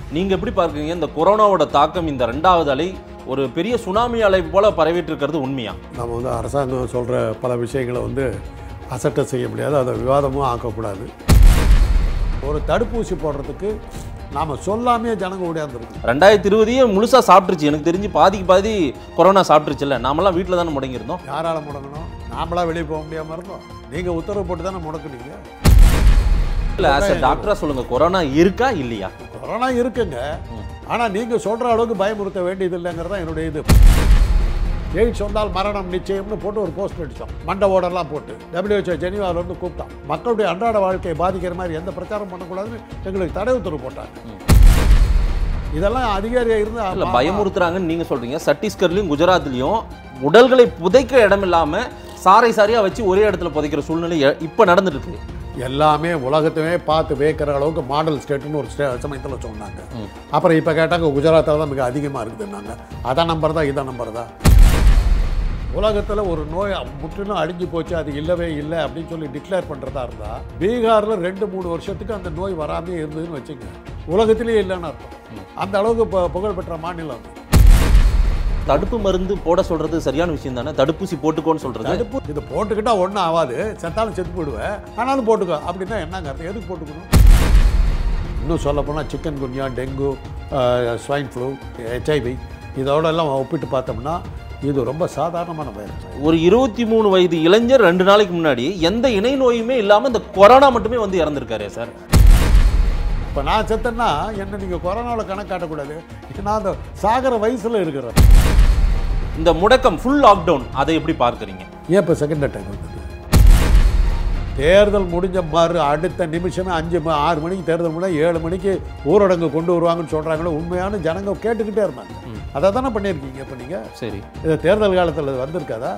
நீங்க எப்படி பார்க்குறீங்க இந்த கொரோனாவோட தாக்கம் இந்த ரெண்டாவது அலை ஒரு பெரிய சுனாமி அலை போல பரவிட்டு இருக்கிறது உண்மையா நம்ம வந்து அரசாங்கம் சொல்கிற பல விஷயங்களை வந்து அசட்டை செய்ய முடியாது அதை விவாதமும் ஆக்கக்கூடாது ஒரு தடுப்பூசி போடுறதுக்கு நாம் சொல்லாமே ஜனங்க ஓடியாந்துருக்கோம் ரெண்டாயிரத்தி இருபதையே முழுசா சாப்பிட்டுருச்சு எனக்கு தெரிஞ்சு பாதிக்கு பாதி கொரோனா சாப்பிட்டுருச்சுல்ல நாமெல்லாம் வீட்டில் தானே முடங்கியிருந்தோம் யாரால் முடங்கணும் நாமளா வெளியே போக முடியாமல் இருந்தோம் நீங்கள் உத்தரவு போட்டு தானே முடக்குனீங்க இல்ல ஆஸ் டாக்டரா சொல்லுங்க கொரோனா இருக்கா இல்லையா கொரோனா இருக்குங்க ஆனால் நீங்கள் சொல்கிற அளவுக்கு பயமுறுத்த வேண்டியது இல்லைங்கிறது தான் என்னுடைய இது எய்ட்ஸ் வந்தால் மரணம் நிச்சயம்னு போட்டு ஒரு போஸ்ட் அடித்தோம் மண்டை ஓடெல்லாம் போட்டு டபிள்யூஹெச்ஓ ஜெனிவாவிலேருந்து கூப்பிட்டான் மக்களுடைய அன்றாட வாழ்க்கையை பாதிக்கிற மாதிரி எந்த பிரச்சாரம் பண்ணக்கூடாதுன்னு எங்களுக்கு தடை உத்தரவு போட்டாங்க இதெல்லாம் அதிகாரியாக இருந்து இல்ல ஆமா, பயமுறுத்துறாங்கன்னு நீங்க சொல்றீங்க சத்தீஸ்கர்லயும் குஜராத்லயும் உடல்களை புதைக்க இடம் இல்லாம சாறை சாரியா வச்சு ஒரே இடத்துல புதைக்கிற சூழ்நிலை எ- இப்ப நடந்துட்டு இருக்கு எல்லாமே உலகத்தையே பார்த்து வேக்கிற அளவுக்கு மாடல் ஸ்டேட்டுன்னு ஒரு ஸ்டே சமயத்தில் சொன்னாங்க அப்புறம் இப்போ கேட்டாங்க குஜராத்தில் தான் மிக அதிகமாக இருக்குதுன்னாங்க அதான் நம்பர் தான் இதான் நம்பர் தான் உலகத்தில் ஒரு நோய் முற்றிலும் அழிஞ்சு போச்சு அது இல்லவே இல்லை அப்படின்னு சொல்லி டிக்ளேர் பண்ணுறதா இருந்தால் பீகாரில் ரெண்டு மூணு வருஷத்துக்கு அந்த நோய் வராமே இருந்ததுன்னு வச்சுங்க உலகத்திலேயே இல்லைன்னு அர்த்தம் அந்த அளவுக்கு இப்போ புகழ்பெற்ற மாநிலம் அது. தடுப்பு மருந்து போட சொல்றது சரியான விஷயம் தானே தடுப்பூசி போட்டுக்கோன்னு சொல்றது தடுப்பு இது போட்டுக்கிட்டா ஒன்றும் ஆகாது செத்தாலும் செத்து போயிடுவேன் ஆனாலும் போட்டுக்கோ அப்படின்னா என்னங்க அர்த்தம் எதுக்கு போட்டுக்கணும் இன்னும் சொல்ல போனால் chikungunya dengue swine flu HIV இதோட எல்லாம் ஒப்பிட்டு பார்த்தோம்னா இது ரொம்ப சாதாரணமான வைரஸ் ஒரு இருபத்தி மூணு வயது இளைஞர் ரெண்டு நாளைக்கு முன்னாடி எந்த இணை நோயுமே இல்லாம இந்த கொரோனா மட்டுமே வந்து இறந்திருக்காரு சார் இப்போ நான் செத்தேன்னா என்ன நீங்கள் கொரோனாவில் கணக்காட்டக்கூடாது நான் அந்த சாகர வயசில் இருக்கிறேன் இந்த முடக்கம் ஃபுல் லாக்டவுன் அதை எப்படி பார்க்கறீங்க ஏன் இப்போ செகண்ட் அட்டாக் வந்தது தேர்தல் முடிஞ்ச மறு அடுத்த நிமிஷமே அஞ்சு ம- ஆறு மணிக்கு தேர்தல் முடிஞ்சா ஏழு மணிக்கு ஊரடங்கு கொண்டு வருவாங்கன்னு சொல்கிறாங்களோ உண்மையான ஜனங்க கேட்டுக்கிட்டே இருந்தாங்க அதை தானே பண்ணியிருக்கீங்க இப்போ நீங்கள் சரி இது தேர்தல் காலத்தில் வந்திருக்காதா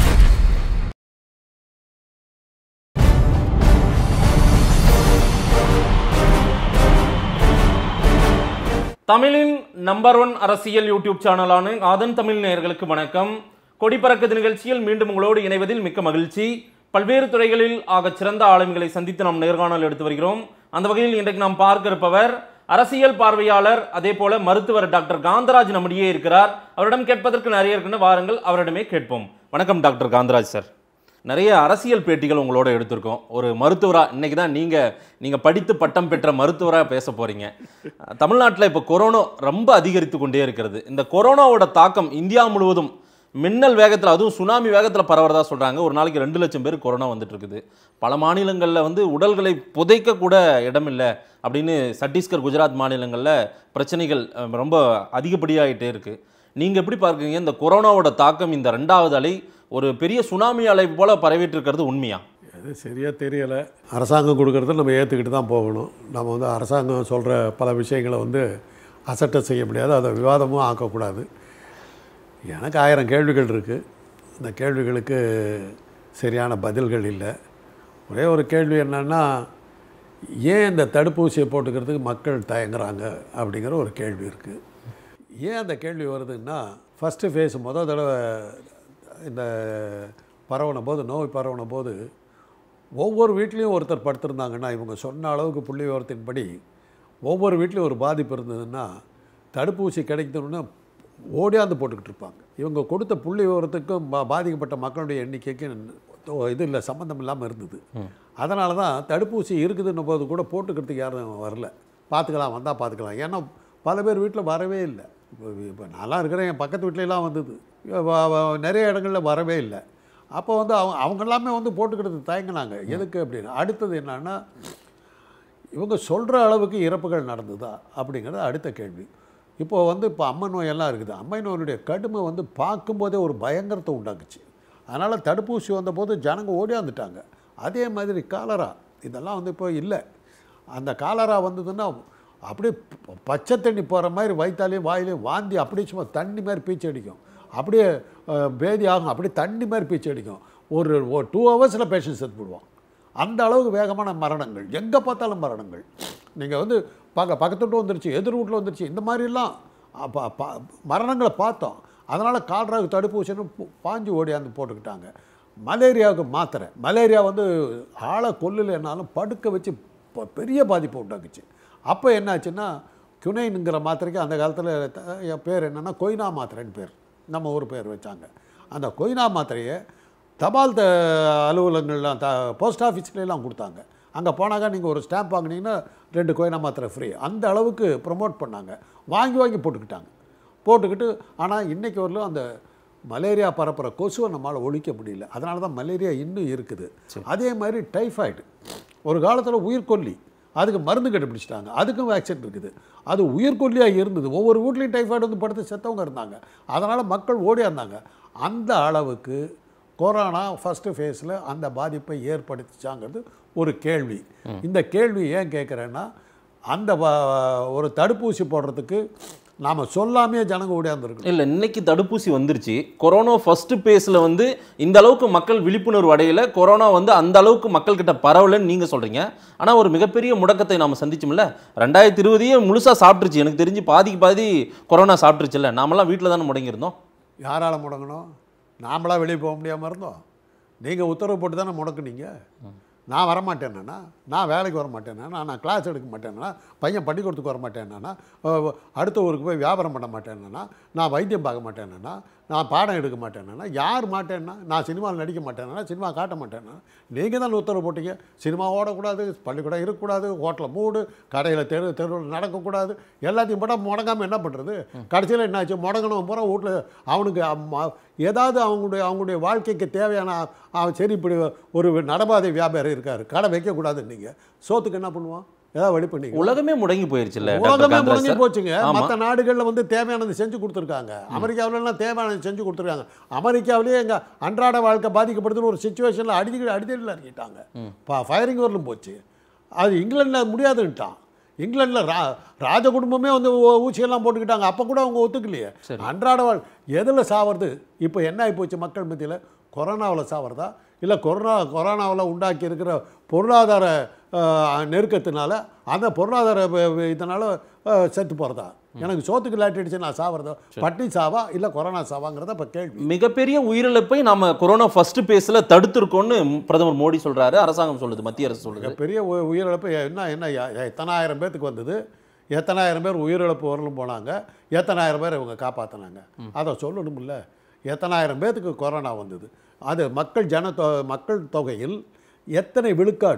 தமிழின் நம்பர் ஒன் அரசியல் யூடியூப் சேனலான ஆதன் தமிழ் நேயர்களுக்கு வணக்கம் கொடி பறக்குது நிகழ்ச்சியில் மீண்டும் உங்களோடு இணைவதில் மிக்க மகிழ்ச்சி பல்வேறு துறைகளில் ஆகச் சிறந்த ஆளுமைகளை சந்தித்து நாம் நேர்காணல் எடுத்து வருகிறோம் அந்த வகையில் இன்றைக்கு நாம் பார்க்க இருப்பவர் அரசியல் பார்வையாளர் அதே போல மருத்துவர் டாக்டர் காந்தராஜ் நம்மிடையே இருக்கிறார் அவரிடம் கேட்பதற்கு நிறைய இருக்குன்னு வாருங்கள் அவரிடமே கேட்போம் வணக்கம் டாக்டர் காந்தராஜ் சார் நிறைய அரசியல் பேட்டிகள் உங்களோட எடுத்திருக்கோம் ஒரு மருத்துவரா இன்னைக்கு தான் நீங்க நீங்க படித்து பட்டம் பெற்ற மருத்துவரா பேச போறீங்க தமிழ்நாட்டில் இப்போ கொரோனா ரொம்ப அதிகரித்து கொண்டே இருக்கிறது இந்த கொரோனாவோட தாக்கம் இந்தியா முழுவதும் மின்னல் வேகத்தில் அதுவும் சுனாமி வேகத்தில் பரவுறதா சொல்றாங்க ஒரு நாளைக்கு ரெண்டு லட்சம் பேர் கொரோனா வந்துட்டு இருக்குது பல மாநிலங்களில் வந்து உடல்களை புதைக்க கூட இடம் இல்லை அப்படின்னு சத்தீஸ்கர் குஜராத் மாநிலங்களில் பிரச்சனைகள் அஹ், ரொம்ப அதிகப்படியாகிட்டே இருக்கு நீங்க எப்படி பார்க்குறீங்க இந்த கொரோனாவோட தாக்கம் இந்த ரெண்டாவது அலை ஒரு பெரிய சுனாமி அலை போல பரவிட்டு இருக்கிறது உண்மையா அது சரியாக தெரியலை அரசாங்கம் கொடுக்கறத நம்ம ஏற்றுக்கிட்டு தான் போகணும் நம்ம வந்து அரசாங்கம் சொல்கிற பல விஷயங்களை வந்து அசட்டை செய்ய முடியாது அதை விவாதமும் ஆக்கக்கூடாது எனக்கு ஆயிரம் கேள்விகள் இருக்குது இந்த கேள்விகளுக்கு சரியான பதில்கள் இல்லை ஒரே ஒரு கேள்வி என்னன்னா ஏன் இந்த தடுப்பூசியை போட்டுக்கிறதுக்கு மக்கள் தயங்குறாங்க அப்படிங்கிற ஒரு கேள்வி இருக்குது ஏன் அந்த கேள்வி வருதுன்னா ஃபஸ்ட்டு ஃபேஸ் மொதல் தடவை இந்த பரவன போது நோய் பரவன போது ஒவ்வொரு வீட்லேயும் ஒருத்தர் படுத்திருந்தாங்கன்னா இவங்க சொன்ன அளவுக்கு புள்ளி விவரத்தின்படி ஒவ்வொரு வீட்லேயும் ஒரு பாதிப்பு இருந்ததுன்னா தடுப்பூசி கிடைக்கணும்னா ஓடியாந்து போட்டுக்கிட்டு இருப்பாங்க இவங்க கொடுத்த புள்ளி விவரத்துக்கும் பா- பாதிக்கப்பட்ட மக்களுடைய எண்ணிக்கைக்கு ந- இது இல்லை சம்மந்தம் இல்லாமல் இருந்தது அதனால தான் தடுப்பூசி இருக்குதுன்ன போது கூட போட்டுக்கிறதுக்கு யாரும் வரல பார்த்துக்கலாம் வந்தால் பார்த்துக்கலாம் ஏன்னா பல பேர் வீட்டில் வரவே இல்லை இப்போ இப்போ நான்லாம் இருக்கிறேன் என் பக்கத்து வீட்லலாம் வந்தது வ- வ- நிறைய இடங்களில் வரவே இல்லை அப்போ வந்து அவங்க அவங்க எல்லாமே வந்து போட்டுக்கிறது தயங்கினாங்க எதுக்கு அப்படின்னு அடுத்தது என்னன்னா இவங்க சொல்கிற அளவுக்கு இறப்புகள் நடந்ததா அப்படிங்கிறது அடுத்த கேள்வி இப்போ வந்து இப்போ அம்மை நோயெல்லாம் இருக்குது அம்மை நோயினுடைய கடுமை வந்து பார்க்கும்போதே ஒரு பயங்கரத்தை உண்டாக்குச்சு அதனால் தடுப்பூசி வந்தபோது ஜனங்க ஓடியாந்துட்டாங்க அதே மாதிரி காலரா இதெல்லாம் வந்து இப்போ இல்லை அந்த காலரா வந்ததுன்னா அப்படியே ப- பச்சை தண்ணி போகிற மாதிரி வயிற்றாலையும் வாயிலையும் வாந்தி அப்படியே சும்மா தண்ணி மாதிரி பீச்சு அடிக்கும் அப்படியே அஹ், பேதி ஆகும் அப்படியே தண்ணி மாதிரி பீச்சு அடிக்கும் ஒரு ஒரு டூ ஹவர்ஸில் பேஷண்ட் செத்து போடுவான் அந்த அளவுக்கு வேகமான மரணங்கள் எங்கே பார்த்தாலும் மரணங்கள் நீங்கள் வந்து பார்க்க பக்கத்து வீட்டு வந்துருச்சு எதிர் வீட்டில் வந்துருச்சு இந்த மாதிரிலாம் அப்ப- ப- மரணங்களை பார்த்தோம் அதனால் கால்ராவுக்கு தடுப்பூசின்னு பு- பாஞ்சு ஓடியாந்து போட்டுக்கிட்டாங்க மலேரியாவுக்கு மாத்திரை மலேரியா வந்து ஆளை கொல்லலைன்னாலும் படுக்க வச்சு ப- பெரிய பாதிப்பை உண்டாக்குச்சு அப்போ என்னாச்சுன்னா குனைனுங்கிற மாத்திரைக்கு அந்த காலத்தில் பேர் என்னென்னா கொய்னா மாத்திரைன்னு பேர் நம்ம ஊர் பேர் வச்சாங்க அந்த கொய்னா மாத்திரையை தபால் த அலுவலகங்கள்லாம் த போஸ்ட் ஆஃபீஸ்லாம் கொடுத்தாங்க அங்கே போனாக்கா நீங்கள் ஒரு ஸ்டாம்ப் வாங்குனீங்கன்னா ரெண்டு கொய்னா மாத்திரை ஃப்ரீ அந்த அளவுக்கு ப்ரமோட் பண்ணாங்க வாங்கி வாங்கி போட்டுக்கிட்டாங்க போட்டுக்கிட்டு ஆனால் இன்றைக்கி வரலும் அந்த மலேரியா பரப்புகிற கொசுவை நம்மளால் ஒழிக்க முடியல அதனால தான் மலேரியா இன்னும் இருக்குது அதே மாதிரி டைஃபாய்டு ஒரு காலத்தில் உயிர்கொல்லி அதுக்கு மருந்து கண்டுபிடிச்சிட்டாங்க அதுக்கும் வேக்சின் இருக்குது அது உயிர்கொல்லியாக இருந்தது ஒவ்வொரு வீட்லேயும் டைஃபாய்டு வந்து படுத்து செத்தவங்க இருந்தாங்க அதனால் மக்கள் ஓடியாந்தாங்க அந்த அளவுக்கு கொரோனா ஃபஸ்ட்டு ஃபேஸில் அந்த பாதிப்பை ஏற்படுத்திச்சாங்கிறது ஒரு கேள்வி இந்த கேள்வி ஏன் கேட்குறேன்னா அந்த வ- ஒரு தடுப்பூசி போடுறதுக்கு நாம் சொல்லாமே ஜனங்க ஓடியாந்துருக்கணும் இல்ல இன்னைக்கு தடுப்பூசி வந்துருச்சு கொரோனா ஃபர்ஸ்ட் பேஸ்ல வந்து இந்த அளவுக்கு மக்கள் விழிப்புணர்வு அடையல கொரோனா வந்து அந்த அளவுக்கு மக்கள் கிட்ட பரவலன்னு நீங்க சொல்றீங்க ஆனா ஒரு மிகப்பெரிய முடக்கத்தை நாம சந்திச்சோம்ல ரெண்டாயிரத்தி இருபதையே முழுசா சாப்பிட்டுருச்சு எனக்கு தெரிஞ்சு பாதிக்கு பாதி கொரோனா சாப்பிட்டுருச்சுல்ல நாமெல்லாம் வீட்டில் தானே முடங்கியிருந்தோம் யாரால் முடங்கணும் நாமளாக வெளியே போக முடியாமல் இருந்தோம் நீங்கள் உத்தரவு போட்டு தானே முடக்குனீங்க நான் வரமாட்டேன்னா நான் வேலைக்கு வர மாட்டேன்னா நான் கிளாஸ் எடுக்க மாட்டேன்னா பையன் பள்ளிக்கூடத்துக்கு வர மாட்டேன்னா அடுத்த ஊருக்கு போய் வியாபாரம் பண்ண மாட்டேன்னா நான் வைத்தியம் பார்க்க மாட்டேன்னா நான் பாடம் எடுக்க மாட்டேன்னா யார் மாட்டேன்னா நான் சினிமாவில் நடிக்க மாட்டேன்னா சினிமா காட்ட மாட்டேன்னா நீங்கள் தான் உத்தரவு போட்டீங்க சினிமா ஓடக்கூடாது பள்ளிக்கூடம் இருக்கக்கூடாது ஹோட்டலில் மூடு கடையில் தெரு தெருவில் நடக்கக்கூடாது எல்லாத்தையும் போட்டால் முடங்காமல் என்ன பண்ணுறது கடைசியில் என்னாச்சு முடங்கணும் பூரா வீட்டில் அவனுக்கு அம்மா- ஏதாவது அவங்களுடைய அவங்களுடைய வாழ்க்கைக்கு தேவையான அவன் சரி இப்படி ஒரு நடபாதை வியாபாரம் இருக்கார் கடை வைக்கக்கூடாது நீங்கள் சோத்துக்கு என்ன பண்ணுவான் ஏதாவது வழி பண்ணீங்க உலகமே முடங்கி போயிருச்சுல்ல டாக்டர் உலகமே காந்தராஜ் முடங்கி சார்? போச்சுங்க ஆமா. மற்ற நாடுகளில் வந்து தேவையானது செஞ்சு கொடுத்துருக்காங்க அமெரிக்காவிலலாம் தேவையானது செஞ்சு கொடுத்துருக்காங்க அமெரிக்காவிலேயே எங்கள் அன்றாட வாழ்க்கை பாதிக்கப்படுதுன்னு ஒரு சுச்சுவேஷனில் அடிக்கடி அடிதடியில் இறங்கிட்டாங்க பா ஃபயரிங் வரலும் போச்சு அது இங்கிலாண்டில் முடியாதுன்ட்டான் இங்கிலாண்டில் ரா ராஜ குடும்பமே வந்து ஊ- ஊசியெல்லாம் போட்டுக்கிட்டாங்க அப்போ கூட அவங்க ஒத்துக்கலையே அன்றாட வாழ் எதில் சாவறது இப்போ என்ன ஆகி போச்சு மக்கள் மத்தியில் கொரோனாவில் சாவறதா இல்லை கொரோனா கொரோனாவில் உண்டாக்கி இருக்கிற பொருளாதார அஹ், நெருக்கத்தினால அந்த பொருளாதார வ- வ- இதனால அஹ், செத்து போகிறதா எனக்கு சோத்துக்கு லாட்டி அடிச்சு நான் சாவறதா பட்டி சாவா இல்லை கொரோனா சாவாங்கிறத இப்போ கேள்வி மிகப்பெரிய உயிரிழப்பை நாம கொரோனா ஃபர்ஸ்ட் பேஸ்ல தடுத்திருக்கோம்னு பிரதமர் மோடி சொல்றாரு அரசாங்கம் சொல்லுது மத்திய அரசு சொல்லுது பெரிய உ- உயிரிழப்பு என்ன என்ன எ- எத்தனாயிரம் பேத்துக்கு வந்தது எத்தனாயிரம் பேர் உயிரிழப்பு வரலும் போனாங்க எத்தனாயிரம் பேர் இவங்க காப்பாற்றினாங்க அதை சொல்லணும்ல எத்தனாயிரம் பேத்துக்கு கொரோனா வந்தது அது மக்கள் ஜன மக்கள் தொகையில் எத்தனை விழுக்காடு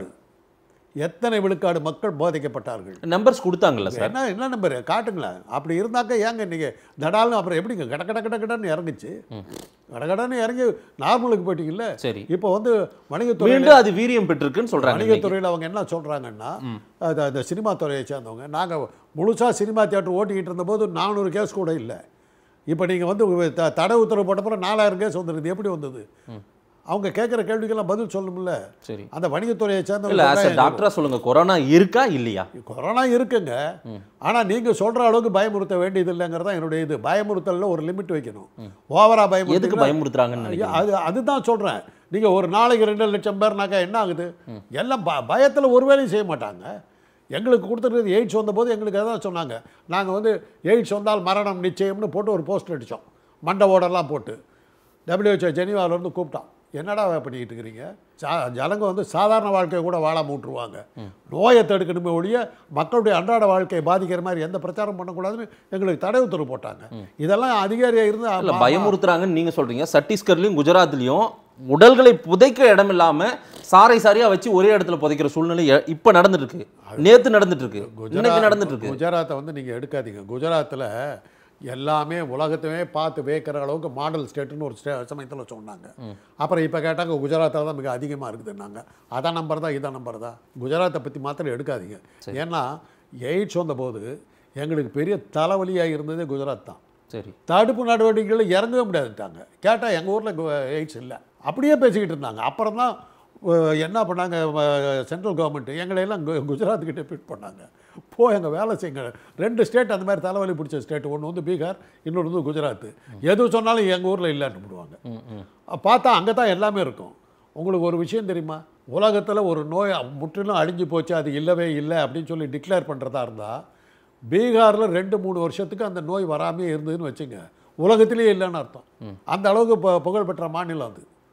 எத்தனை விழுக்காடு மக்கள் பாதிக்கப்பட்டார்கள் நம்பர்ஸ் கொடுத்தாங்கல்ல சார் என்ன என்ன நம்பர் காட்டுங்களேன் அப்படி இருந்தாக்க ஏங்க நீங்கள் தடால்னு அப்புறம் எப்படிங்க கட கட கட கடன்னு இறங்குச்சு கடகடன்னு இறங்கி நார்மலுக்கு போயிட்டீங்கல்ல சரி இப்போ வந்து வணிகத்துறை மீண்டும் அது வீரியம் பெற்றிருக்குன்னு சொல்றாங்க இன்னைக்கு. வணிகத்துறையில் அவங்க என்ன சொல்கிறாங்கன்னா அது அந்த சினிமா துறையை சேர்ந்தவங்க நாங்கள் முழுசாக சினிமா தியேட்டர் ஓட்டிக்கிட்டு இருந்தபோது நானூறு கேஸ் கூட இல்லை இப்போ நீங்கள் வந்து த- தடை உத்தரவு போட்டப்பறம் நாலாயிரம் கேஸ் வந்துருது எப்படி வந்தது அவங்க கேட்குற கேள்விக்கெல்லாம் பதில் சொல்லணும்ல சரி அந்த வணிகத்துறையை இல்ல ஆஸ் சேர்ந்தவங்க டாக்டரா சொல்லுங்க கொரோனா இருக்கா இல்லையா கொரோனா இருக்குங்க ஆனால் நீங்கள் சொல்கிற அளவுக்கு பயமுறுத்த வேண்டியது இல்லைங்கிறது தான் என்னுடைய இது பயமுறுத்தலில் ஒரு லிமிட் வைக்கணும் ஓவரா எதுக்கு பயமுறுத்த பயமுறுத்துறாங்கன்னு நினைக்கிறீங்க அது அதுதான் சொல்கிறேன் நீங்கள் ஒரு நாளைக்கு ரெண்டு லட்சம் பேர்னாக்கா என்ன ஆகுது எல்லாம் ப பயத்தில் ஒரு வேலையும் செய்ய மாட்டாங்க எங்களுக்கு கொடுத்துருக்கிறது எய்ட்ஸ் வந்தபோது எங்களுக்கு அதான் சொன்னாங்க நாங்கள் வந்து எய்ட்ஸ் வந்தால் மரணம் நிச்சயம்னு போட்டு ஒரு போஸ்டர் அடித்தோம் மண்டை ஓடெல்லாம் போட்டு டபிள்யூஹெச்ஓ ஜெனீவாவிலேருந்து கூப்பிட்டான் என்னடா பண்ணிக்கிட்டு இருக்கிறீங்க சா ஜனங்க வந்து சாதாரண வாழ்க்கையை கூட வாழாம விட்டுருவாங்க நோயை தடுக்கணுமே ஒழிய மக்களுடைய அன்றாட வாழ்க்கையை பாதிக்கிற மாதிரி எந்த பிரச்சாரம் பண்ணக்கூடாதுன்னு எங்களுக்கு தடை உத்தரவு போட்டாங்க இதெல்லாம் அதிகாரியாக இருந்து இல்ல ஆமா, பயமுறுத்துறாங்கன்னு நீங்க சொல்றீங்க சத்தீஸ்கர்லயும் குஜராத்லயும் உடல்களை புதைக்க இடம் இல்லாம சாறை சாரியா வச்சு ஒரே இடத்துல புதைக்கிற சூழ்நிலை எ- இப்ப நடந்துட்டு இருக்கு நேத்து நடந்துட்டு இருக்கு இன்னைக்கு நடந்துட்டு இருக்கு குஜராத்தை வந்து நீங்கள் எடுக்காதீங்க குஜராத்தில் எல்லாமே உலகத்தையே பார்த்து வேக்கிற அளவுக்கு மாடல் ஸ்டேட்டுன்னு ஒரு ஸ்டே சமயத்தில் சொன்னாங்க அப்புறம் இப்போ கேட்டாங்க குஜராத்தில் தான் மிக அதிகமாக இருக்குதுன்னாங்க அதான் நம்பர் தான் இதான் நம்பர் தான் குஜராத்தை பற்றி மாத்திரம் எடுக்காதீங்க ஏன்னா எய்ட்ஸ் வந்தபோது எங்களுக்கு பெரிய தலைவலியாக இருந்ததே குஜராத் தான் சரி தடுப்பு நடவடிக்கைகளில் இறங்கவே முடியாதுட்டாங்க கேட்டால் எங்கள் ஊரில் எய்ட்ஸ் இல்லை அப்படியே பேசிக்கிட்டு இருந்தாங்க அப்புறம் தான் என்ன பண்ணாங்க சென்ட்ரல் கவர்மெண்ட் எங்களை எல்லாம் கு- குஜராத்துக்கிட்ட பிட் பண்ணாங்க போ எங்கள் வேலை செய்யுங்க ரெண்டு ஸ்டேட் அந்த மாதிரி தலைவலி பிடிச்ச ஸ்டேட் ஒன்று வந்து பீகார் இன்னொன்று வந்து குஜராத் எது சொன்னாலும் எங்கள் ஊரில் இல்லைன்னு விடுவாங்க ம், ம். பார்த்தா அங்கே தான் எல்லாமே இருக்கும் உங்களுக்கு ஒரு விஷயம் தெரியுமா உலகத்தில் ஒரு நோய் முற்றிலும் அழிஞ்சு போச்சு அது இல்லவே இல்லை அப்படின்னு சொல்லி டிக்ளேர் பண்ணுறதா இருந்தால் பீகாரில் ரெண்டு மூணு வருஷத்துக்கு அந்த நோய் வராமே இருந்ததுன்னு வச்சுங்க உலகத்திலேயே இல்லைன்னு அர்த்தம் அந்த அளவுக்கு பு- புகழ்பெற்ற மாநிலம் அது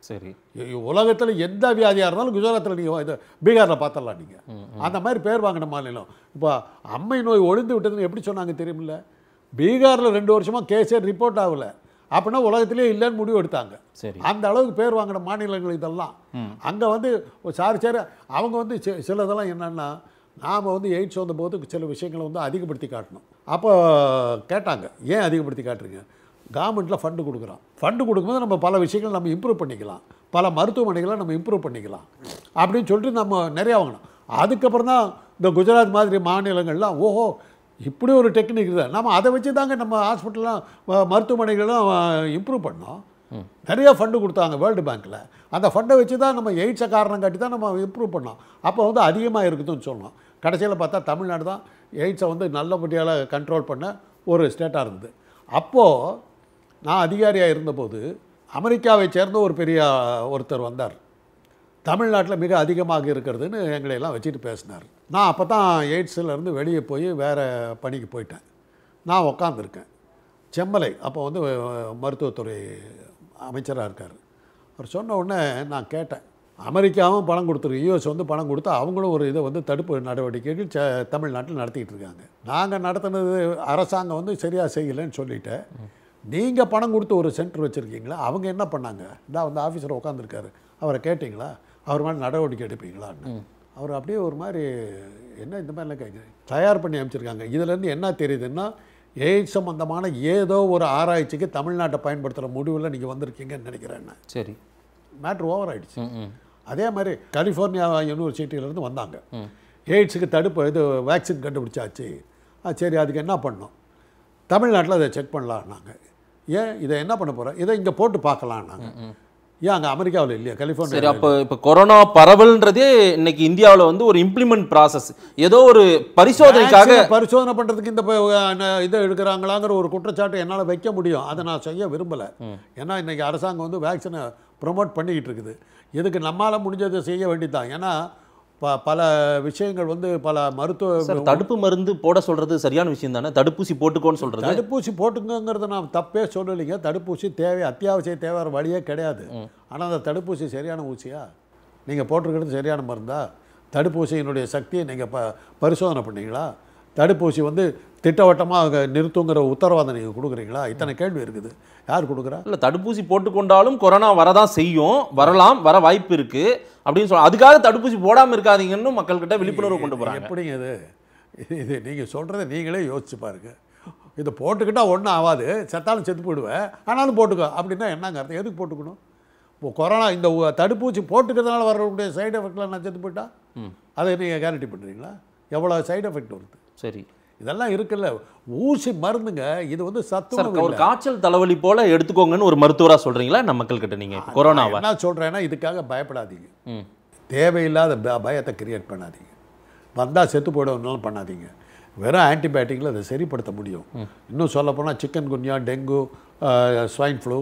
சரி உலகத்தில் எந்த வியாதியாக இருந்தாலும் குஜராத்தில் நீங்கள் இது பீகாரில் பார்த்துடலாம் நீங்கள் அந்த மாதிரி பேர் வாங்கின மாநிலம் இப்போ அம்மை நோய் ஒழிந்து விட்டதுன்னு எப்படி சொன்னாங்க தெரியுமில்ல பீகாரில் ரெண்டு வருஷமாக கேஸே ரிப்போர்ட் ஆகல அப்படின்னா உலகத்திலே இல்லைன்னு முடிவு எடுத்தாங்க சரி அந்த அளவுக்கு பேர் வாங்கின மாநிலங்கள் இதெல்லாம் அங்கே வந்து சாரி சாரி அவங்க வந்து சி- சிலதெல்லாம் என்னென்னா நாம் வந்து எய்ட்ஸ் வந்தபோது சில விஷயங்களை வந்து அதிகப்படுத்தி காட்டணும் அப்போ கேட்டாங்க ஏன் அதிகப்படுத்தி காட்டுறீங்க கவர்மெண்ட்டில் ஃபண்டு கொடுக்குறோம் ஃபண்டு கொடுக்கும்போது நம்ம பல விஷயங்கள் நம்ம இம்ப்ரூவ் பண்ணிக்கலாம் பல மருத்துவமனைகளை நம்ம இம்ப்ரூவ் பண்ணிக்கலாம் அப்படின்னு சொல்லிட்டு நம்ம நிறையா வாங்கினோம் அதுக்கப்புறம் தான் இந்த குஜராத் மாதிரி மாநிலங்கள்லாம் ஓஹோ இப்படி ஒரு டெக்னிக் இருக்குது நம்ம அதை வச்சு தாங்க நம்ம ஹாஸ்பிட்டல்லாம் மருத்துவமனைகள்லாம் இம்ப்ரூவ் பண்ணோம் நிறைய ஃபண்டு கொடுத்தாங்க வேர்ல்டு பேங்க்கில் அந்த ஃபண்டை வச்சு தான் நம்ம எய்ட்ஸை காரணம் காட்டி தான் நம்ம இம்ப்ரூவ் பண்ணோம் அப்போ வந்து அதிகமாக இருக்குதுன்னு சொன்னோம் கடைசியில் பார்த்தா தமிழ்நாடு தான் எய்ட்ஸை வந்து நல்லபடியால் கண்ட்ரோல் பண்ண ஒரு ஸ்டேட்டாக இருந்தது அப்போது நான் அதிகாரியாக இருந்தபோது அமெரிக்காவை சேர்ந்த ஒரு பெரிய ஒருத்தர் வந்தார் தமிழ்நாட்டில் மிக அதிகமாக இருக்கிறதுன்னு எங்களை எல்லாம் வச்சுட்டு பேசினார் நான் அப்போ தான் எய்ட்ஸ்லேருந்து வெளியே போய் வேறு பணிக்கு போயிட்டேன் நான் உக்காந்துருக்கேன் செம்மலை அப்போ வந்து அஹ், மருத்துவத்துறை அமைச்சராக இருக்கார் அவர் சொன்ன உடனே நான் கேட்டேன் அமெரிக்காவும் பணம் கொடுத்துருக்கு யூஎஸ் வந்து பணம் கொடுத்து அவங்களும் ஒரு இதை வந்து தடுப்பு நடவடிக்கைகள் ச தமிழ்நாட்டில் நடத்திக்கிட்டு இருக்காங்க நாங்கள் நடத்தினது அரசாங்கம் வந்து சரியாக செய்யலைன்னு சொல்லிட்டேன் நீங்கள் பணம் கொடுத்து ஒரு சென்டர் வச்சுருக்கீங்களா அவங்க என்ன பண்ணாங்க இதான் வந்து ஆஃபீஸர் உட்காந்துருக்காரு அவரை கேட்டிங்களா அவர் மாதிரி நடவடிக்கை எடுப்பீங்களான்னு அவர் அப்படியே ஒரு மாதிரி என்ன இந்த மாதிரிலாம் கேட்குறேன் தயார் பண்ணி அமைச்சிருக்காங்க இதுலேருந்து என்ன தெரியுதுன்னா எய்ட்ஸ் சம்பந்தமான ஏதோ ஒரு ஆராய்ச்சிக்கு தமிழ்நாட்டை பயன்படுத்துகிற முடிவில் நீங்கள் வந்திருக்கீங்கன்னு நினைக்கிறேன் நான் சரி மேட்ரு ஓவர் ஆயிடுச்சு ம் ம் அதே மாதிரி கலிஃபோர்னியா யூனிவர்சிட்டியிலேருந்து வந்தாங்க எய்ட்ஸுக்கு தடுப்பு இது வேக்சின் கண்டுபிடிச்சாச்சு ஆ சரி அதுக்கு என்ன பண்ணோம் தமிழ்நாட்டில் அதை செக் பண்ணலான்னாங்க ஏன் இதை என்ன பண்ண போகிறோம் இதை இங்கே போட்டு பார்க்கலான்னாங்க ஏன் அங்கே அமெரிக்காவில் இல்லையா சரி கலிஃபோர்னியா அப்போ இப்போ கொரோனா பரவல்ன்றதே இன்னைக்கு இந்தியாவில் வந்து ஒரு இம்ப்ளிமெண்ட் ப்ராசஸ் ஏதோ ஒரு பரிசோதனைக்காக vaccine பரிசோதனை பண்ணுறதுக்கு இந்த ப- அஹ் இதை எடுக்கிறாங்களாங்கிற ஒரு குற்றச்சாட்டு என்னால் வைக்க முடியும் அதை நான் செய்ய விரும்பலை ஏன்னா இன்றைக்கி அரசாங்கம் வந்து வேக்சினை ப்ரொமோட் பண்ணிக்கிட்டு இருக்குது இதுக்கு நம்மால் முடிஞ்சதை செய்ய வேண்டியதுதான் ஏன்னா ப பல விஷயங்கள் வந்து பல மருத்துவ சார் தடுப்பு மருந்து போட சொல்றது சரியான விஷயம் தானே தடுப்பூசி போட்டுக்கோன்னு சொல்றது தடுப்பூசி போட்டுங்கங்கிறத நான் தப்பே சொல்லலைங்க தடுப்பூசி தேவை அத்தியாவசிய தேவை வேறு வழியே கிடையாது ஆனால் அந்த தடுப்பூசி சரியான ஊசியா நீங்கள் போட்டிருக்கிறது சரியான மருந்தா தடுப்பூசியினுடைய சக்தியை நீங்கள் ப பரிசோதனை பண்ணீங்களா தடுப்பூசி வந்து திட்டவட்டமாக நிறுத்துங்கிற உத்தரவாதம் நீங்கள் கொடுக்குறீங்களா இத்தனை கேள்வி இருக்குது யார் கொடுக்குறா இல்ல தடுப்பூசி போட்டுக்கொண்டாலும் கொரோனா வரதான் செய்யும் வரலாம் வர வாய்ப்பு இருக்கு அப்படின்னு சொல்ல அதுக்காக தடுப்பூசி போடாம இருக்காதீங்கன்னு மக்கள்கிட்ட விழிப்புணர்வு கொண்டு போறாங்க எப்படிங்க இது இது- இது நீங்கள் சொல்கிறத நீங்களே யோசிச்சு பாருங்க இதை போட்டுக்கிட்டால் ஒன்றும் ஆகாது செத்தாலும் செத்து போயிடுவேன் ஆனாலும் போட்டுக்கோ அப்படின்னா என்னங்க அர்த்தம் எதுக்கு போட்டுக்கணும் இப்போ கொரோனா இந்த உ- தடுப்பூசி போட்டுக்கிறதுனால வரக்கூடிய சைடு எஃபெக்ட்லாம் நான் செத்து போயிட்டா அதை நீங்கள் கேரண்டி பண்ணுறீங்களா எவ்வளோ சைடு எஃபெக்ட் வருது சரி இதெல்லாம் இருக்குல்ல ஊசி மருந்துங்க இது வந்து சார் சத்து ஒரு காய்ச்சல் தலைவலி போல எடுத்துக்கோங்கன்னு ஒரு மருத்துவரா சொல்றீங்களா நம்ம மக்கள் கிட்ட நீங்க இப்ப கொரோனாவை என்ன சொல்கிறேன்னா இதுக்காக பயப்படாதீங்க ம் தேவையில்லாத ப- பயத்தை கிரியேட் பண்ணாதீங்க வந்தால் செத்து போயிடணும்னாலும் பண்ணாதீங்க வெறும் ஆன்டிபயோட்டிக்கில் அதை சரிப்படுத்த முடியும் இன்னும் சொல்லப்போனால் chikungunya dengue swine flu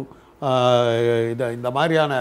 இது இந்த மாதிரியான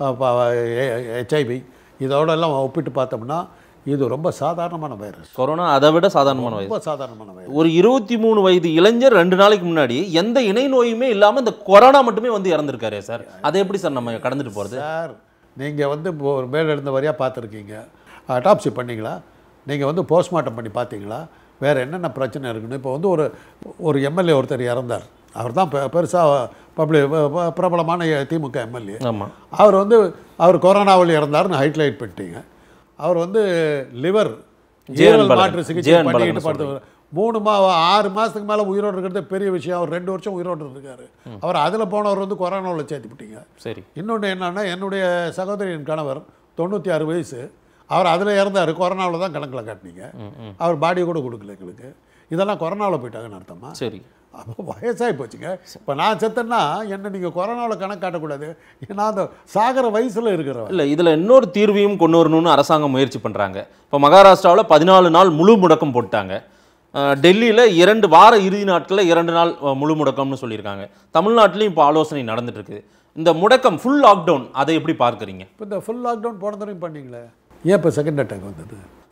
ஹெச்ஐவி இதோட எல்லாம் ஒப்பிட்டு பார்த்தோம்னா இது ரொம்ப சாதாரணமான வைரஸ் கொரோனா அதை விட சாதாரணமான வயசு ரொம்ப சாதாரணமான வைரஸ் ஒரு இருபத்தி மூணு வயது இளைஞர் ரெண்டு நாளைக்கு முன்னாடி எந்த இணை நோயுமே இல்லாம இந்த கொரோனா மட்டுமே வந்து இறந்திருக்காரு சார் அதை எப்படி சார் நம்ம கடந்துட்டு போறது சார் நீங்கள் வந்து இப்போ ஒரு மேல இருந்த வரையாக பார்த்துருக்கீங்க அட்டாப்சி பண்ணீங்களா நீங்கள் வந்து போஸ்ட்மார்ட்டம் பண்ணி பார்த்தீங்களா வேறு என்னென்ன பிரச்சனை இருக்குன்னு இப்போ வந்து ஒரு ஒரு எம்எல்ஏ ஒருத்தர் இறந்தார் அவர் தான் பெருசாக பப்ளிக் பிரபலமான திமுக எம்எல்ஏ ஆமா அவர் வந்து அவர் கொரோனாவில் இறந்தாருன்னு ஹைட்லைட் பண்ணிட்டீங்க அவர் வந்து லிவர் ஜேஎன் ஈரல் பலகன். மாற்று சிகிச்சை ஜேஎன் பண்ணிக்கிட்டு பலகன் படுத்து மூணு மா ஆறு மாதத்துக்கு மேலே உயிரோடு இருக்கிறது பெரிய விஷயம் அவர் ரெண்டு வருஷம் உயிரோடு இருக்காரு அவர் அதில் போனவர் வந்து கொரோனாவில் சேர்த்துப்பிட்டீங்க சரி இன்னொன்று என்னன்னா என்னுடைய சகோதரியின் கணவர் தொண்ணூற்றி ஆறு வயசு அவர் அதில் இறந்தார் கொரோனாவில் தான் கணக்கில் காட்டினீங்க அவர் பாடி கூட கொடுக்கல எங்களுக்கு இதெல்லாம் கொரோனாவில் போயிட்டாங்கன்னு அர்த்தமா சரி அப்போ வயசாகி போச்சுங்க இப்போ நான் செத்தேன்னா என்ன நீங்கள் கொரோனாவில் கணக்கு காட்டக்கூடாது நான் அந்த சாகர வயசில் இருக்கிறவன் இல்ல இதுல இன்னொரு தீர்வையும் கொண்டு வரணும்னு அரசாங்கம் முயற்சி பண்றாங்க இப்போ மகாராஷ்டிராவில் பதினாலு நாள் முழு முடக்கம் போட்டாங்க அஹ், டெல்லியில இரண்டு வார இறுதி நாட்களில் இரண்டு நாள் அஹ், முழு முடக்கம்னு சொல்லியிருக்காங்க தமிழ்நாட்டிலையும் இப்போ ஆலோசனை நடந்துட்டு இருக்குது இந்த முடக்கம் ஃபுல் லாக்டவுன் அதை எப்படி பார்க்குறீங்க இப்போ இந்த ஃபுல் லாக்டவுன் போன தடவையும் பண்ணீங்களே ஏன் இப்போ செகண்ட் அட்டாக் வந்தது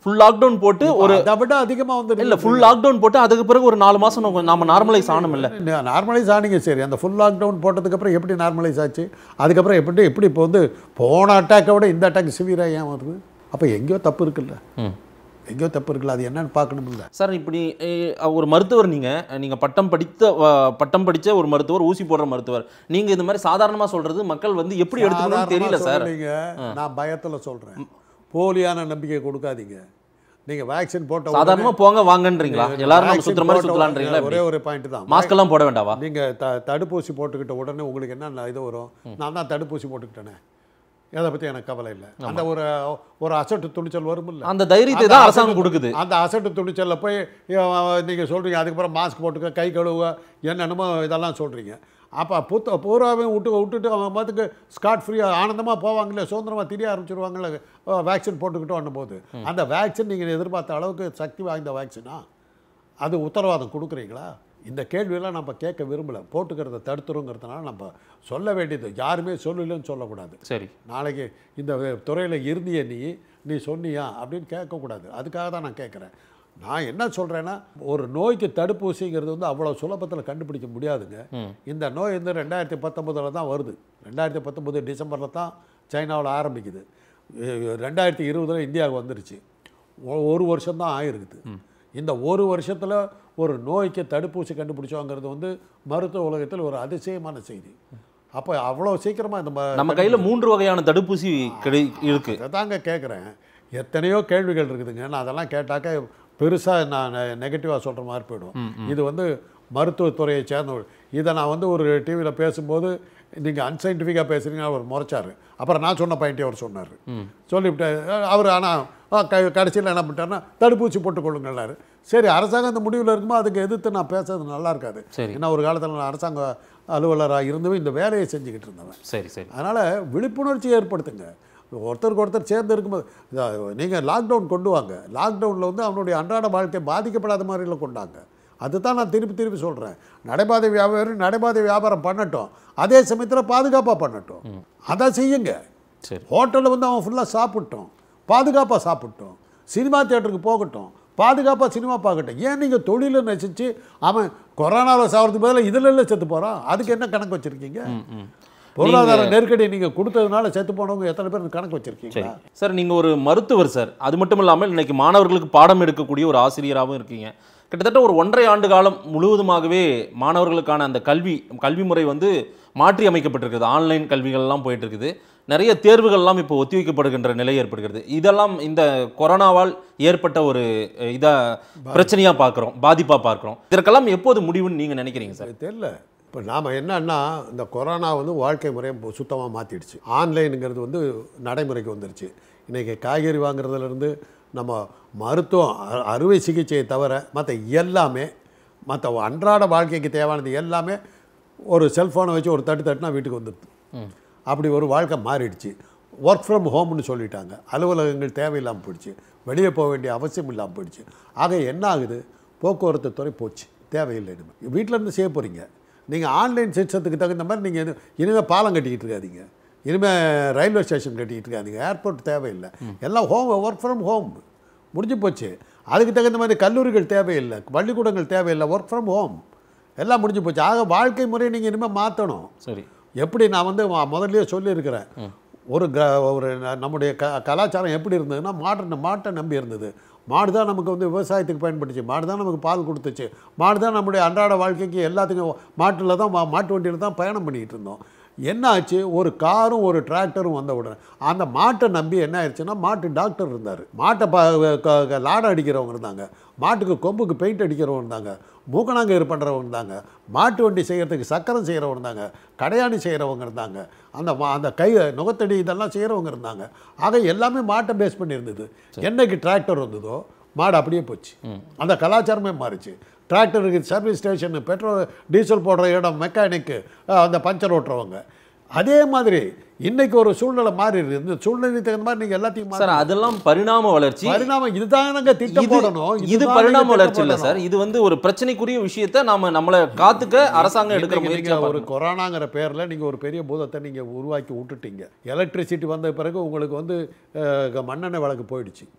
ஃபுல் லாக்டவுன் போட்டு ஒரு அதை விட அதிகமாக வந்து இல்ல ஃபுல் லாக்டவுன் போட்டு அதுக்கு பிறகு ஒரு நாலு மாசம் நம்ம- நாம நார்மலைஸ் ஆனோம் இல்ல நார்மலைஸ் ஆனீங்க சரி அந்த ஃபுல் லாக்டவுன் போட்டதுக்கப்புறம் எப்படி நார்மலைஸ் ஆச்சு அதுக்கப்புறம் எப்படி எப்படி இப்போ வந்து போன அட்டாக்கை விட இந்த அட்டாக் சிவியராக ஏன் வருது அப்போ எங்கேயோ தப்பு இருக்குல்ல ம். எங்கேயோ தப்பு இருக்குல்ல அது என்னன்னு பார்க்கணும்ல சார் இப்படி eh, ஒரு மருத்துவர் நீங்க நீங்க பட்டம் படித்த அஹ், பட்டம் படிச்ச ஒரு மருத்துவர் ஊசி போடுற மருத்துவர் நீங்க இந்த மாதிரி சாதாரணமா சொல்றது மக்கள் வந்து எப்படி எடுத்துக்கணும்னு தெரியல சார் சொல்லலைங்க நான் பயத்தில் சொல்கிறேன் போலியான நம்பிக்கை கொடுக்காதீங்க நீங்கள் வேக்சின் போட்ட சாதாரணமா போங்க வாங்கன்றீங்களா உடனே- எல்லாரும் நம்ம vaccine சுத்துற மாதிரி போட்ட சுத்தலான்றீங்களா உடனே ஒரே ஒரு பாயிண்ட் தான் மாஸ்க் எல்லாம் போட வேண்டாவா நீங்கள் த தடுப்பூசி போட்டுக்கிட்ட உடனே உங்களுக்கு என்ன இது வரும் நான் தான் தடுப்பூசி போட்டுக்கிட்டேனே அதை பற்றி எனக்கு கவலை இல்லை அந்த ஒரு ஒரு அசட்டு துணிச்சல் வரும் இல்லை அந்த தைரியத்தை தான் அரசாங்கம் கொடுக்குது அந்த அசட்டு துணிச்சல்ல போய் நீங்கள் சொல்கிறீங்க அதுக்கப்புறம் மாஸ்க் போட்டுக்க கை கழுவுக என்னென்னமோ இதெல்லாம் சொல்கிறீங்க அப்போ புத்த பூராவையும் விட்டு விட்டுட்டு அவன் பார்த்துக்கு ஸ்காட் ஃப்ரீயாக ஆனந்தமாக போவாங்களே சுதந்திரமாக திரிய ஆரம்பிச்சிருவாங்களே வேக்சின் போட்டுக்கிட்டோம் போது அந்த வேக்சின் நீங்கள் எதிர்பார்த்த அளவுக்கு சக்தி வாய்ந்த வேக்சினா அது உத்தரவாதம் கொடுக்குறீங்களா இந்த கேள்வியெல்லாம் நம்ம கேட்க விரும்பலை போட்டுக்கிறத தடுத்துருங்கிறதுனால நம்ம சொல்ல வேண்டியது யாருமே சொல்லலைன்னு சொல்லக்கூடாது சரி நாளைக்கு இந்த துறையில் இருந்திய நீ நீ சொன்னியா அப்படின்னு கேட்கக்கூடாது அதுக்காக தான் நான் கேட்குறேன் நான் என்ன சொல்கிறேன்னா ஒரு நோய்க்கு தடுப்பூசிங்கிறது வந்து அவ்வளோ சுலபத்தில் கண்டுபிடிக்க முடியாதுங்க ம். இந்த நோய் வந்து ரெண்டாயிரத்தி பத்தொம்போதில் தான் வருது ரெண்டாயிரத்தி பத்தொம்போது டிசம்பரில் தான் சைனாவில் ஆரம்பிக்குது எ- ரெண்டாயிரத்தி இருபதில் இந்தியாவுக்கு வந்துருச்சு ஒ- ஒரு வருஷம் தான் ஆயிருக்குது இந்த ஒரு வருஷத்தில் ஒரு நோய்க்கு தடுப்பூசி கண்டுபிடிச்சோங்கிறது வந்து மருத்துவ உலகத்தில் ஒரு அதிசயமான செய்தி அப்போ அவ்வளோ சீக்கிரமாக இந்த ம- நம்ம கையில மூன்று வகையான தடுப்பூசி கிடை இருக்கு அதை தாங்க கேட்குறேன் எத்தனையோ கேள்விகள் இருக்குதுங்க நான் அதெல்லாம் கேட்டாக்க பெருசாக நான் நெகட்டிவாக சொல்கிற மாதிரி போயிடும் இது வந்து மருத்துவத்துறையை சேர்ந்தவர் இதை நான் வந்து ஒரு டிவியில் பேசும்போது நீங்கள் அன்சைன்டிஃபிக்காக பேசுகிறீங்க அவர் முறைச்சாரு அப்புறம் நான் சொன்ன பாயிண்ட்டே அவர் சொன்னார் சொல்லிவிட்டு அவர் ஆனால் கடைசியில் என்ன பண்ணிட்டாருன்னா தடுப்பூசி போட்டுக்கொள்ளுங்கள்னாரு சரி அரசாங்கம் அந்த முடிவில் இருக்கும்போது அதுக்கு எதிர்த்து நான் பேசுறது நல்லா இருக்காது சரி. ஏன்னா ஒரு காலத்தில் நான் அரசாங்க அலுவலராக இருந்தும் இந்த வேலையை செஞ்சுக்கிட்டு இருந்தவன் சரி சரி அதனால் விழிப்புணர்ச்சி ஏற்படுத்துங்க ஒருத்தருக்கு ஒருத்தர் சேர்ந்து இருக்கும்போது நீங்கள் லாக்டவுன் கொண்டு வாங்க லாக்டவுனில் வந்து அவனுடைய அன்றாட வாழ்க்கை பாதிக்கப்படாத மாதிரில கொண்டாங்க அதுதான் நான் திருப்பி திருப்பி சொல்கிறேன் நடைபாதை வியாபாரி நடைபாதை வியாபாரம் பண்ணட்டும் அதே சமயத்தில் பாதுகாப்பாக பண்ணட்டும் அதை செய்யுங்க சரி ஹோட்டலில் வந்து அவன் ஃபுல்லாக சாப்பிட்டோம் பாதுகாப்பாக சாப்பிட்டோம் சினிமா தியேட்டருக்கு போகட்டும் பாதுகாப்பாக சினிமா பார்க்கட்டும் ஏன் நீங்கள் தொழிலை நசிச்சு அவன் கொரோனாவில் சாகிறதுக்கு பதிலாக இதில் இல்லை செத்து போகிறான் அதுக்கு என்ன கணக்கு வச்சுருக்கீங்க ம், ம். பொருளாதார நெருக்கடி நீங்கள் கொடுத்ததுனால செத்து போனவங்க எத்தனை பேர் கணக்கு சரி வச்சுருக்கீங்களா சார் நீங்க ஒரு மருத்துவர் சார் அது மட்டும் இல்லாமல் இன்னைக்கு மாணவர்களுக்கு பாடம் எடுக்கக்கூடிய ஒரு ஆசிரியராகவும் இருக்கீங்க கிட்டத்தட்ட ஒரு ஒன்றரை ஆண்டு காலம் முழுவதுமாகவே மாணவர்களுக்கான அந்த கல்வி கல்வி முறை வந்து மாற்றி அமைக்கப்பட்டிருக்குது ஆன்லைன் கல்விகள்லாம் போயிட்டு இருக்குது நிறைய தேர்வுகள்லாம் இப்போ ஒத்திவைக்கப்படுகின்ற நிலை ஏற்படுகிறது இதெல்லாம் இந்த கொரோனாவால் ஏற்பட்ட ஒரு அஹ், இத பிரச்சனையா பார்க்குறோம் பாதிப்பா பார்க்குறோம் இதற்கெல்லாம் எப்போது முடிவுன்னு நீங்க நினைக்கிறீங்க சார் அது தெரியல இப்போ நாம் என்னன்னா இந்த கொரோனா வந்து வாழ்க்கை முறையை சுத்தமாக மாற்றிடுச்சு ஆன்லைனுங்கிறது வந்து நடைமுறைக்கு வந்துருச்சு இன்றைக்கி காய்கறி வாங்குறதுலேருந்து நம்ம மருத்துவம் அ- அறுவை சிகிச்சையை தவிர மற்ற எல்லாமே மற்ற அன்றாட வாழ்க்கைக்கு தேவையானது எல்லாமே ஒரு செல்ஃபோனை வச்சு ஒரு தட்டு தட்டுனா வீட்டுக்கு வந்துடுது அப்படி ஒரு வாழ்க்கை மாறிடுச்சு ஒர்க் ஃப்ரம் ஹோம்னு சொல்லிட்டாங்க அலுவலகங்கள் தேவையில்லாமல் போயிடுச்சு வெளியே போக வேண்டிய அவசியம் இல்லாமல் போயிடுச்சு ஆக என்ன ஆகுது போக்குவரத்து துறை போச்சு தேவையில்லை இனிமேல் வீட்டில் இருந்து செய்ய போகிறீங்க நீங்கள் ஆன்லைன் சிஸ்டத்துக்கு தகுந்த மாதிரி நீங்கள் இனிமேல் பாலம் கட்டிக்கிட்டு இருக்காதீங்க இனிமேல் ரயில்வே ஸ்டேஷன் கட்டிக்கிட்டு இருக்காதீங்க ஏர்போர்ட் தேவையில்லை எல்லாம் ஹோம் ஒர்க் ஃப்ரம் ஹோம் முடிஞ்சு போச்சு அதுக்கு தகுந்த மாதிரி கல்லூரிகள் தேவையில்லை பள்ளிக்கூடங்கள் தேவையில்லை ஒர்க் ஃப்ரம் ஹோம் எல்லாம் முடிஞ்சு போச்சு ஆக வாழ்க்கை முறையை நீங்கள் இனிமேல் மாற்றணும் சரி எப்படி நான் வந்து ம- முதல்லயே சொல்லியிருக்கிறேன் ஒரு க ஒரு ந- நம்முடைய க கலாச்சாரம் எப்படி இருந்ததுன்னா மாட்டை மாட்டை நம்பி இருந்தது மாடு தான் நமக்கு வந்து விவசாயத்துக்கு பயன்பட்டுச்சு மாடு தான் நமக்கு பால் கொடுத்துச்சு மாடு தான் நம்முடைய அன்றாட வாழ்க்கைக்கு எல்லாத்துக்கும் மாட்டில் தான் மா- மாட்டு வண்டியில் தான் பயணம் பண்ணிக்கிட்டு இருந்தோம் என்ன ஆச்சு ஒரு காரும் ஒரு டிராக்டரும் வந்த உடனே அந்த மாட்டை நம்பி என்ன ஆயிடுச்சுன்னா மாட்டு டாக்டர் இருந்தார் மாட்டை ப க- க- லாடம் அடிக்கிறவங்க இருந்தாங்க மாட்டுக்கு கொம்புக்கு பெயிண்ட் அடிக்கிறவங்க இருந்தாங்க மூக்கணாங்கயிறு பண்ணுறவங்க இருந்தாங்க மாட்டு வண்டி செய்கிறதுக்கு சக்கரம் செய்கிறவங்க இருந்தாங்க கடையாணி செய்கிறவங்க இருந்தாங்க அந்த மா- அந்த கை நுகத்தடி இதெல்லாம் செய்கிறவங்க இருந்தாங்க ஆக எல்லாமே மாட்டை பேஸ் பண்ணி இருந்தது என்னைக்கு டிராக்டர் வந்ததோ மாடு அப்படியே போச்சு அந்த கலாச்சாரமே மாறிச்சு டிராக்டருக்கு சர்வீஸ் ஸ்டேஷன் பெட்ரோல் டீசல் போடுற இடம் மெக்கானிக்கு அந்த பஞ்சர் ஓட்டுறவங்க அதே மாதிரி இன்னைக்கு ஒரு சூழ்நிலை மாறி இருக்கு இந்த சூழ்நிலைக்கு தகுந்த மாதிரி நீங்கள் எல்லாத்தையும் சார் மாத்தி- அதெல்லாம் பரிணாம வளர்ச்சி பரிணாமம் இதுதானங்க திட்டம் இது போடணும் இது இதுதான் பரிணாம நீங்க வளர்ச்சி திட்டம் இல்ல போடணும். சார் இது வந்து ஒரு பிரச்சனைக்குரிய விஷயத்தை நாம நம்மள காத்துக்க அரசாங்கம் எடுக்கிற இன்னைக்கு முயற்சியா நீங்க ஒரு பார்க்கணும். கொரோனாங்கிற பேர்ல நீங்க ஒரு பெரிய பூதத்தை நீங்க உருவாக்கி விட்டுட்டீங்க எலக்ட்ரிசிட்டி வந்த பிறகு உங்களுக்கு வந்து அஹ், மண்ணெண்ணெய் விளக்கு போயிடுச்சு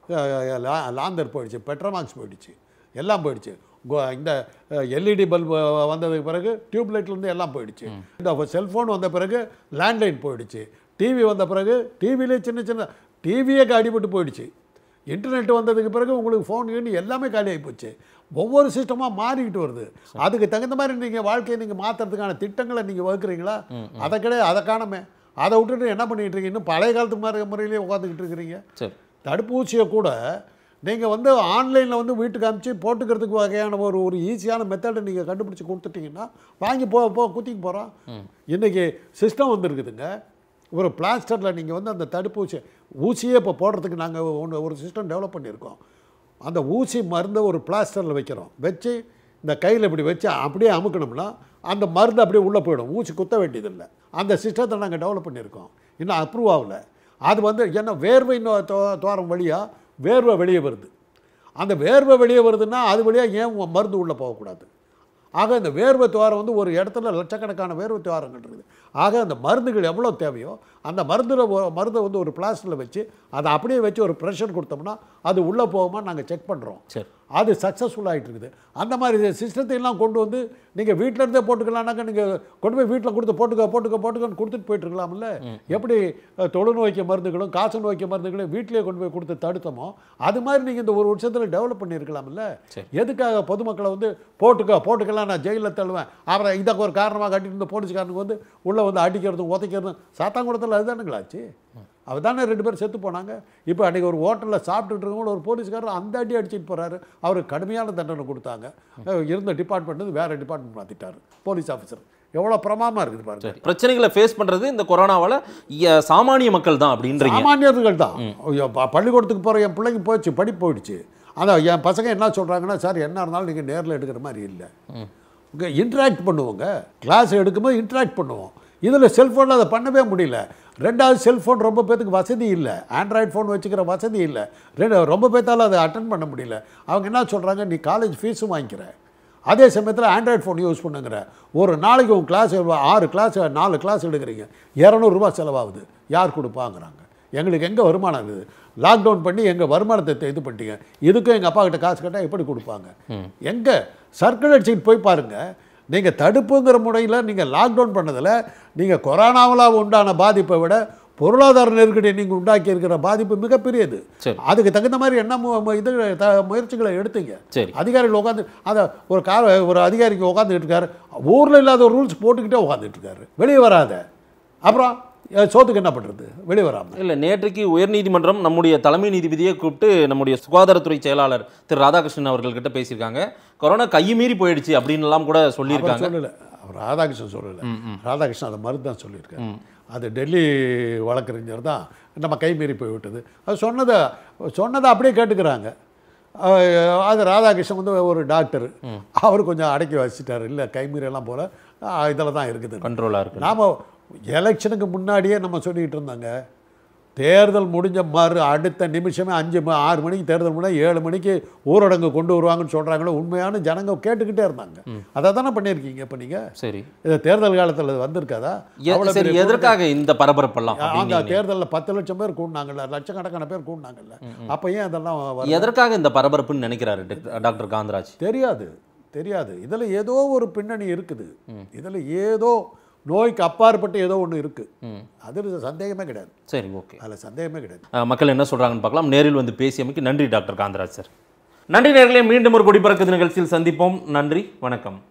அஹ், லா- லாந்தர் போயிடுச்சு பெட்ரோமாக்ஸ் போயிடுச்சு எல்லாம் போயிடுச்சு கோ- இந்த எல்இடி பல்பு வந்ததுக்கு பிறகு டியூப் லைட்லேருந்து எல்லாம் போயிடுச்சு இந்த செல்ஃபோன் வந்த பிறகு லேண்ட்லைன் போயிடுச்சு டிவி வந்த பிறகு டிவிலே சின்ன சின்ன டிவியே அடிபட்டு போயிடுச்சு இன்டர்நெட் வந்ததுக்கு பிறகு உங்களுக்கு ஃபோன் கீன் எல்லாமே காலியாகி போச்சு ஒவ்வொரு சிஸ்டமாக மாறிக்கிட்டு வருது அதுக்கு தகுந்த மாதிரி நீங்கள் வாழ்க்கையை நீங்கள் மாற்றுறதுக்கான திட்டங்களை நீங்கள் வகுக்கிறீங்களா அதை கிடையாது அதை காணமே அதை விட்டுட்டு என்ன பண்ணிட்டு இருக்கீங்க இன்னும் பழைய காலத்து மாதிரி முறையிலேயே உட்காந்துக்கிட்டு இருக்கிறீங்க சரி தடுப்பூசியை கூட நீங்கள் வந்து ஆன்லைனில் வந்து வீட்டுக்கு அனுப்பிச்சு போட்டுக்கிறதுக்கு வகையான ஒரு ஒரு ஈஸியான மெத்தடை நீங்கள் கண்டுபிடிச்சி கொடுத்துட்டீங்கன்னா வாங்கி போ போ குத்திக்கு போகிறோம் இன்றைக்கி சிஸ்டம் வந்துருக்குதுங்க ஒரு பிளாஸ்டரில் நீங்கள் வந்து அந்த தடுப்பூசி ஊசியே இப்போ போடுறதுக்கு நாங்கள் ஒன்று ஒரு சிஸ்டம் டெவலப் பண்ணியிருக்கோம் அந்த ஊசி மருந்தை ஒரு பிளாஸ்டரில் வைக்கிறோம் வச்சு இந்த கையில் இப்படி வச்சு அப்படியே அமுக்கணும்னா அந்த மருந்து அப்படியே உள்ளே போயிடும் ஊசி குத்த வேண்டியதில்லை அந்த சிஸ்டத்தை நாங்கள் டெவலப் பண்ணியிருக்கோம் இன்னும் அப்ரூவ் ஆகல அது வந்து என்ன வேர்வை நோ- தோ- துவாரம் வழியாக வேர்வை வெளியே வருது அந்த வேர்வை வெளியே வருதுன்னா அது வழியாக ஏன் உன் மருந்து உள்ளே போகக்கூடாது ஆக இந்த வேர்வை துவாரம் வந்து ஒரு இடத்துல லட்சக்கணக்கான வேர்வை துவாரங்கள் இருக்குது ஆக அந்த மருந்துகள் எவ்வளோ தேவையோ அந்த மருந்தில் மருந்தை வந்து ஒரு பிளாஸ்டில் வச்சு அதை அப்படியே வச்சு ஒரு ப்ரெஷர் கொடுத்தோம்னா அது உள்ளே போகுமா நாங்கள் செக் பண்ணுறோம் சரி அது சக்ஸஸ்ஃபுல் ஆகிட்டு இருக்குது அந்த மாதிரி சிஸ்டத்தை எல்லாம் கொண்டு வந்து நீங்கள் வீட்டில் இருந்தே போட்டுக்கலாம்னாக்கா நீங்கள் கொண்டு போய் வீட்டில் கொடுத்து போட்டுக்க போட்டுக்க போட்டுக்கன்னு கொடுத்துட்டு போயிட்டு இருக்கலாம்ல எப்படி அஹ், தொழுநோய்க்கு மருந்துகளும் காசு நோய்க்கு மருந்துகளும் வீட்டிலேயே கொண்டு போய் கொடுத்து தடுத்தோமோ அது மாதிரி நீங்கள் இந்த ஒரு வருஷத்தில் டெவலப் பண்ணியிருக்கலாம்ல சரி. எதுக்காக பொதுமக்களை வந்து போட்டுக்க போட்டுக்கலாம் நான் ஜெயிலில் தள்ளுவேன் அவரை இதற்கு ஒரு காரணமாக காட்டிட்டு இருந்த போலீஸ்காரனுக்கு வந்து உள்ளே வந்து அடிக்கிறதும் உதைக்கிறதும் சாத்தாங்குளத்தில் அதுதானுங்களாச்சு அவர் தானே ரெண்டு பேரும் செத்து போனாங்க இப்போ அன்றைக்கி ஒரு ஹோட்டலில் சாப்பிட்டுட்டு இருக்கவங்க ஒரு போலீஸ்காரர் அந்த அடி அடிச்சிட்டு போகிறாரு அவருக்கு கடுமையான தண்டனை கொடுத்தாங்க அஹ் இருந்த டிபார்ட்மெண்ட் வந்து வேறு டிபார்ட்மெண்ட் மாற்றிட்டார் போலீஸ் ஆஃபீஸர் எவ்வளோ பிரமாதமாக இருக்குது பாருங்க சரி பிரச்சனைகளை ஃபேஸ் பண்றது இந்த கொரோனாவால இய- சாமானிய மக்கள் தான் அப்படின்றீங்க சாமானியர்கள் தான் ஐயோ, ப- பள்ளிக்கூடத்துக்கு போகிற என் பிள்ளைங்க போயிடுச்சு படிப்பு போயிடுச்சு அதான் என் பசங்க என்ன சொல்கிறாங்கன்னா சார் என்ன இருந்தாலும் நீங்கள் நேரில் எடுக்கிற மாதிரி இல்லை இங்கே இன்ட்ராக்ட் பண்ணுவோங்க கிளாஸ் எடுக்கும்போது இன்ட்ராக்ட் பண்ணுவோம் இதில் செல்ஃபோனில் அதை பண்ணவே முடியல ரெண்டாவது செல்ஃபோன் ரொம்ப பேத்துக்கு வசதி இல்லை ஆண்ட்ராய்டு ஃபோன் வச்சுக்கிற வசதி இல்லை ரெண்டு ரொம்ப பேத்தால் அதை அட்டன் பண்ண முடியல அவங்க என்ன சொல்கிறாங்க நீ காலேஜ் ஃபீஸும் வாங்கிக்கிற அதே சமயத்தில் ஆண்ட்ராய்டு ஃபோன் யூஸ் பண்ணுங்கிற ஒரு நாளைக்கு உங்கள் கிளாஸ் ஆறு கிளாஸ் நாலு கிளாஸ் எடுக்கிறீங்க இரநூறுபா செலவாகுது யார் கொடுப்பாங்கிறாங்க எங்களுக்கு எங்கே வருமானம் இருக்குது லாக்டவுன் பண்ணி எங்கள் வருமானத்தை தெ- இது பண்ணிட்டீங்க இதுக்கும் எங்கள் அப்பா கிட்ட காசு கேட்டால் எப்படி கொடுப்பாங்க எங்கே சர்க்குலர் சீட் போய் பாருங்கள் நீங்கள் தடுப்புங்கிற முறையில் நீங்கள் லாக்டவுன் பண்ணதில் நீங்கள் கொரோனாவில் உண்டான பாதிப்பை விட பொருளாதார நெருக்கடியை நீங்கள் உண்டாக்கி இருக்கிற பாதிப்பு மிகப்பெரியது சரி. அதுக்கு தகுந்த மாதிரி என்ன மு- மு- இது த- முயற்சிகளை எடுத்தீங்க சரி அதிகாரிகள் உட்காந்து அதை ஒரு கார ஒரு அதிகாரிக்கு உட்காந்துட்டு இருக்காரு ஊரில் இல்லாத ஒரு ரூல்ஸ் போட்டுக்கிட்டே உட்காந்துட்டு இருக்காரு வெளியே வராத அப்புறம் அஹ், சோத்துக்கு என்ன பண்ணுறது வெளியே வராமல் இல்ல நேற்றைக்கு உயர்நீதிமன்றம் நம்முடைய தலைமை நீதிபதியை கூப்பிட்டு நம்முடைய சுகாதாரத்துறை செயலாளர் திரு ராதாகிருஷ்ணன் அவர்கள் கிட்ட பேசியிருக்காங்க கொரோனா கையை மீறி போயிடுச்சு அப்படின்னு எல்லாம் கூட அவர் சொல்லியிருக்காங்க சொல்லலை அவர் ராதாகிருஷ்ணன் சொல்லலை ராதாகிருஷ்ணன் அதை மறுத்து தான் சொல்லியிருக்காரு அது டெல்லி வழக்கறிஞர் தான் நம்ம கைமீறி போய் விட்டது அது சொன்னதை சொன்னதை அப்படியே கேட்டுக்கிறாங்க அஹ், அது ராதாகிருஷ்ணன் வந்து ஒரு டாக்டர் அவர் கொஞ்சம் அடக்கி வச்சுட்டார் இல்லை கைமீறி எல்லாம் போல இதில் தான் இருக்குது கண்ட்ரோலா இருக்கு நாம் எலெக்ஷனுக்கு முன்னாடியே நம்ம சொல்லிக்கிட்டு இருந்தாங்க தேர்தல் முடிஞ்ச மறு அடுத்த நிமிஷமே அஞ்சு ம- ஆறு மணிக்கு தேர்தல் முன்னாடி ஏழு மணிக்கு ஊரடங்கு கொண்டு வருவாங்கன்னு சொல்கிறாங்களோ உண்மையான ஜனங்க கேட்டுக்கிட்டே இருந்தாங்க அதை தானே பண்ணியிருக்கீங்க இப்போ நீங்கள் சரி இது தேர்தல் காலத்தில் வந்திருக்காதா எ- அவ்வளவு சரி பெரிய எதற்காக இந்த பரபரப்பெல்லாம் அந்த அப்படின்னு தேர்தலில் பத்து லட்சம் பேர் கூடினாங்கல்ல லட்சக்கணக்கான பேர் கூடினாங்கல்ல அப்போ ஏன் அதெல்லாம் வர- எதற்காக இந்த பரபரப்புன்னு நினைக்கிறாரு டாக்டர்- டாக்டர் காந்தராஜ் தெரியாது தெரியாது இதில் ஏதோ ஒரு பின்னணி இருக்குது இதில் ஏதோ நோய்க்கு அப்பாற்பட்டு ஏதோ ஒன்று இருக்குது அது சந்தேகமே கிடையாது சரி ஓகே அதில் சந்தேகமே கிடையாது அஹ், மக்கள் என்ன சொல்றாங்கன்னு பார்க்கலாம் நேரில் வந்து பேசியமைக்கு நன்றி டாக்டர் காந்தராஜ் சார் நன்றி நேர்களே மீண்டும் ஒரு குடிபறக்குது நிகழ்ச்சியில் சந்திப்போம் நன்றி வணக்கம்